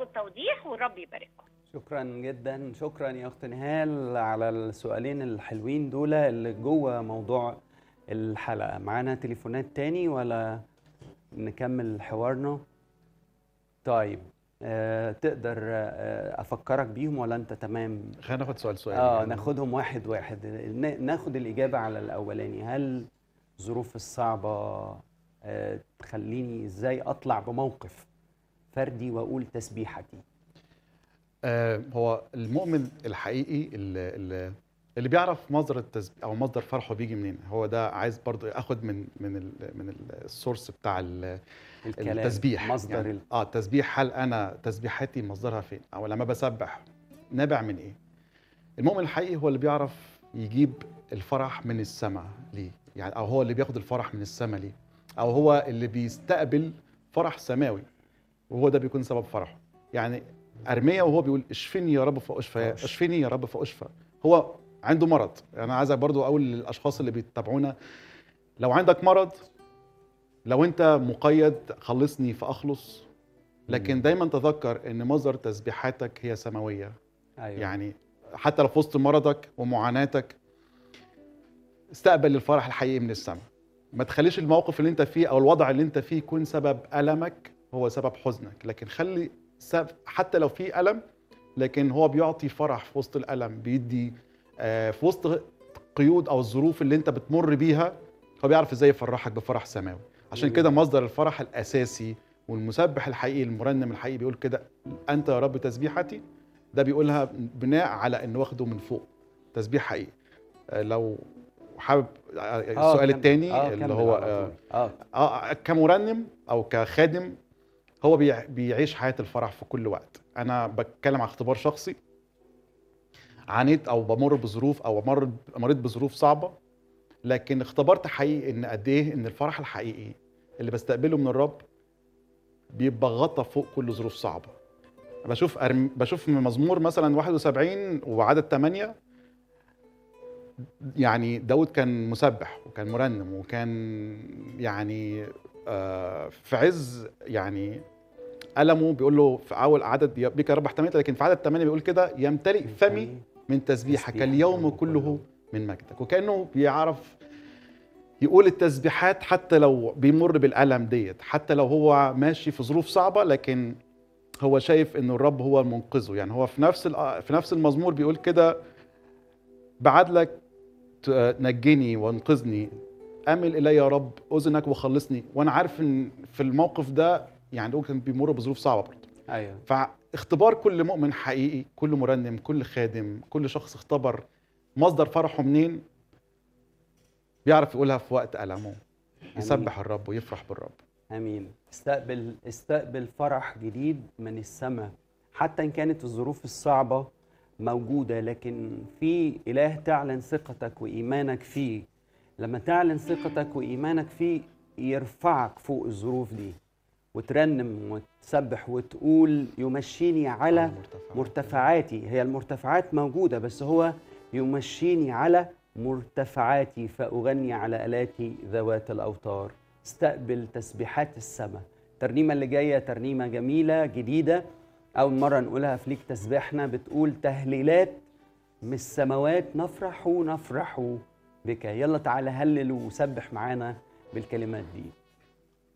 تاخد توضيح والرب يبارككم شكرا جدا شكرا يا اخت نهال على السؤالين الحلوين دول اللي جوه موضوع الحلقه معانا تليفونات تاني ولا نكمل حوارنا طيب آه تقدر آه افكرك بيهم ولا انت تمام خلينا ناخد سؤال سؤال اه يعني. ناخدهم واحد واحد ن- ناخد الاجابه على الاولاني هل الظروف الصعبه آه تخليني ازاي اطلع بموقف فردي واقول تسبيحتي آه هو المؤمن الحقيقي اللي, اللي, اللي بيعرف مصدر التسب... او مصدر فرحه بيجي منين هو ده عايز برضو اخد من من ال... من ال- السورس بتاع ال... الكلام التسبيح مصدر يعني ال... اه التسبيح هل انا تسبيحاتي مصدرها فين او لما بسبح نابع من ايه المؤمن الحقيقي هو اللي بيعرف يجيب الفرح من السماء ليه يعني او هو اللي بياخد الفرح من السماء ليه او هو اللي بيستقبل فرح سماوي وهو ده بيكون سبب فرحه يعني ارميا وهو بيقول اشفني يا رب فاشفى فأشفى. اشفني يا رب فاشفى هو عنده مرض انا عايزك برضو اقول للاشخاص اللي بيتابعونا لو عندك مرض لو انت مقيد خلصني فاخلص لكن مم. دايما تذكر ان مصدر تسبيحاتك هي سماويه أيوة. يعني حتى لو في وسط مرضك ومعاناتك استقبل الفرح الحقيقي من السماء ما تخليش الموقف اللي انت فيه او الوضع اللي انت فيه يكون سبب المك هو سبب حزنك لكن خلي سبب حتى لو في الم لكن هو بيعطي فرح في وسط الالم بيدي آه، في وسط قيود او الظروف اللي انت بتمر بيها هو بيعرف ازاي يفرحك بفرح سماوي عشان مم. كده مصدر الفرح الاساسي والمسبح الحقيقي المرنم الحقيقي بيقول كده انت يا رب تسبيحتي ده بيقولها بناء على انه واخده من فوق تسبيح حقيقي آه، لو حابب آه، آه، السؤال كمل. الثاني آه، اللي كمل هو على آه، طول. اه اه كمرنم او كخادم هو بيع- بيعيش حياه الفرح في كل وقت انا بتكلم عن اختبار شخصي عانيت او بمر بظروف او مر مريت بظروف صعبه لكن اختبرت حقيقي ان قد ايه ان الفرح الحقيقي اللي بستقبله من الرب بيبقى غطى فوق كل ظروف صعبه بشوف أرم... بشوف من مزمور مثلا 71 وعدد 8 يعني داود كان مسبح وكان مرنم وكان يعني آه، في عز يعني ألمه بيقول له في أول عدد بك يا رب احتميت لكن في عدد 8 بيقول كده يمتلئ فمي من تسبيحك تسبيح اليوم اليوم كله كله. من مجدك وكأنه بيعرف يقول التسبيحات حتى لو بيمر بالألم ديت حتى لو هو ماشي في ظروف صعبة لكن هو شايف ان الرب هو منقذه يعني هو في نفس الأ- في نفس المزمور بيقول كده بعدلك ت- نجني وانقذني امل الي يا رب اذنك وخلصني وانا عارف ان في الموقف ده يعني هو كان بيمر بظروف صعبه برضه ايوه فاختبار كل مؤمن حقيقي كل مرنم كل خادم كل شخص اختبر مصدر فرحه منين بيعرف يقولها في وقت ألمه يسبح الرب ويفرح بالرب امين استقبل استقبل فرح جديد من السماء حتى ان كانت الظروف الصعبه موجوده لكن في اله تعلن ثقتك وايمانك فيه لما تعلن ثقتك وايمانك فيه يرفعك فوق الظروف دي وترنم وتسبح وتقول يمشيني على مرتفعاتي هي المرتفعات موجودة بس هو يمشيني على مرتفعاتي فأغني على آلاتي ذوات الأوتار استقبل تسبيحات السماء الترنيمة اللي جاية ترنيمة جميلة جديدة أول مرة نقولها في ليك تسبيحنا بتقول تهليلات من السماوات نفرح نفرح بك يلا تعالى هلل وسبح معانا بالكلمات دي